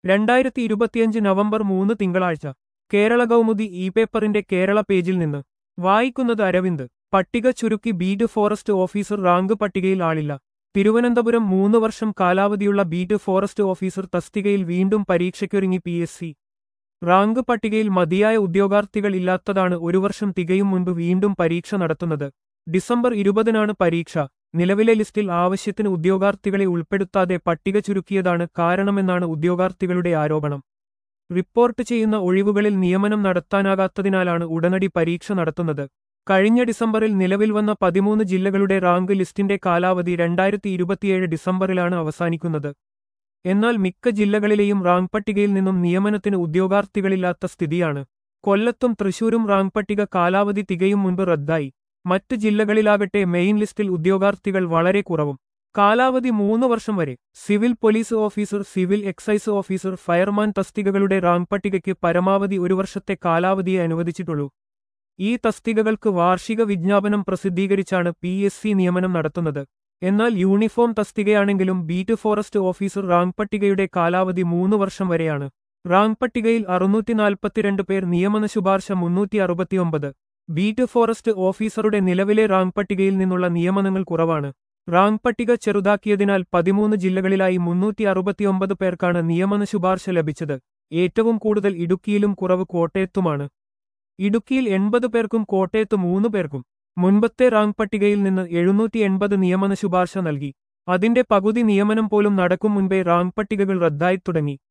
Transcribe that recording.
രണ്ടായിരത്തി ഇരുപത്തിയഞ്ച് നവംബർ മൂന്ന് തിങ്കളാഴ്ച കേരള കൗമുദി ഇ പേപ്പറിന്റെ കേരള പേജിൽ നിന്ന് വായിക്കുന്നത് അരവിന്ദ് പട്ടിക ചുരുക്കി ബീറ്റ് ഫോറസ്റ്റ് ഓഫീസർ റാങ്ക് പട്ടികയിൽ ആളില്ല തിരുവനന്തപുരം മൂന്ന് വർഷം കാലാവധിയുള്ള ബീറ്റ് ഫോറസ്റ്റ് ഓഫീസർ തസ്തികയിൽ വീണ്ടും പരീക്ഷയ്ക്കൊരുങ്ങി പി എസ് സി റാങ്ക് പട്ടികയിൽ മതിയായ ഉദ്യോഗാർത്ഥികൾ ഇല്ലാത്തതാണ് ഒരു വർഷം തികയും മുൻപ് വീണ്ടും പരീക്ഷ നടത്തുന്നത് ഡിസംബർ ഇരുപതിനാണ് പരീക്ഷ നിലവിലെ ലിസ്റ്റിൽ ആവശ്യത്തിന് ഉദ്യോഗാർത്ഥികളെ ഉൾപ്പെടുത്താതെ പട്ടിക ചുരുക്കിയതാണ് കാരണമെന്നാണ് ഉദ്യോഗാർത്ഥികളുടെ ആരോപണം റിപ്പോർട്ട് ചെയ്യുന്ന ഒഴിവുകളിൽ നിയമനം നടത്താനാകാത്തതിനാലാണ് ഉടനടി പരീക്ഷ നടത്തുന്നത് കഴിഞ്ഞ ഡിസംബറിൽ നിലവിൽ വന്ന പതിമൂന്ന് ജില്ലകളുടെ റാങ്ക് ലിസ്റ്റിന്റെ കാലാവധി രണ്ടായിരത്തി ഇരുപത്തിയേഴ് ഡിസംബറിലാണ് അവസാനിക്കുന്നത് എന്നാൽ മിക്ക ജില്ലകളിലെയും റാങ്ക് പട്ടികയിൽ നിന്നും നിയമനത്തിന് ഉദ്യോഗാർത്ഥികളില്ലാത്ത സ്ഥിതിയാണ് കൊല്ലത്തും തൃശൂരും റാങ്ക് പട്ടിക കാലാവധി തികയും മുൻപ് റദ്ദായി മറ്റ് ജില്ലകളിലാകട്ടെ മെയിൻ ലിസ്റ്റിൽ ഉദ്യോഗാർത്ഥികൾ വളരെ കുറവും കാലാവധി മൂന്ന് വർഷം വരെ civil police officer civil excise officer fireman തസ്തികകളുടെ റാങ്ക് പട്ടികയ്ക്ക് പരമാവധി ഒരു വർഷത്തെ കാലാവധിയെ അനുവദിച്ചിട്ടുള്ളൂ ഈ തസ്തികകൾക്ക് വാർഷിക വിജ്ഞാപനം പ്രസിദ്ധീകരിച്ചാണ് പി എസ് സി നിയമനം നടത്തുന്നത് എന്നാൽ യൂണിഫോം തസ്തികയാണെങ്കിലും ബീറ്റ് ഫോറസ്റ്റ് ഓഫീസർ റാങ്ക് പട്ടികയുടെ കാലാവധി മൂന്ന് വർഷം വരെയാണ് റാങ്ക് പട്ടികയിൽ അറുന്നൂറ്റി നാൽപ്പത്തിരണ്ട് പേർ നിയമന ശുപാർശ മുന്നൂറ്റി അറുപത്തിയൊമ്പത് ബീറ്റ് ഫോറസ്റ്റ് ഓഫീസറുടെ നിലവിലെ റാങ്ക് പട്ടികയിൽ നിന്നുള്ള നിയമനങ്ങൾ കുറവാണ് റാങ്ക് പട്ടിക ചെറുതാക്കിയതിനാൽ പതിമൂന്ന് ജില്ലകളിലായി മുന്നൂറ്റി അറുപത്തിയൊമ്പത് പേർക്കാണ് നിയമന ശുപാർശ ലഭിച്ചത് ഏറ്റവും കൂടുതൽ ഇടുക്കിയിലും കുറവ് കോട്ടയത്തുമാണ് ഇടുക്കിയിൽ എൺപത് പേർക്കും കോട്ടയത്ത് മൂന്ന് പേർക്കും മുൻപത്തെ റാങ്ക് പട്ടികയിൽ നിന്ന് എഴുന്നൂറ്റി എൺപത് നിയമന ശുപാർശ നൽകി അതിന്റെ പകുതി നിയമനം പോലും നടക്കും മുൻപേ റാങ്ക് പട്ടികകൾ റദ്ദായി തുടങ്ങി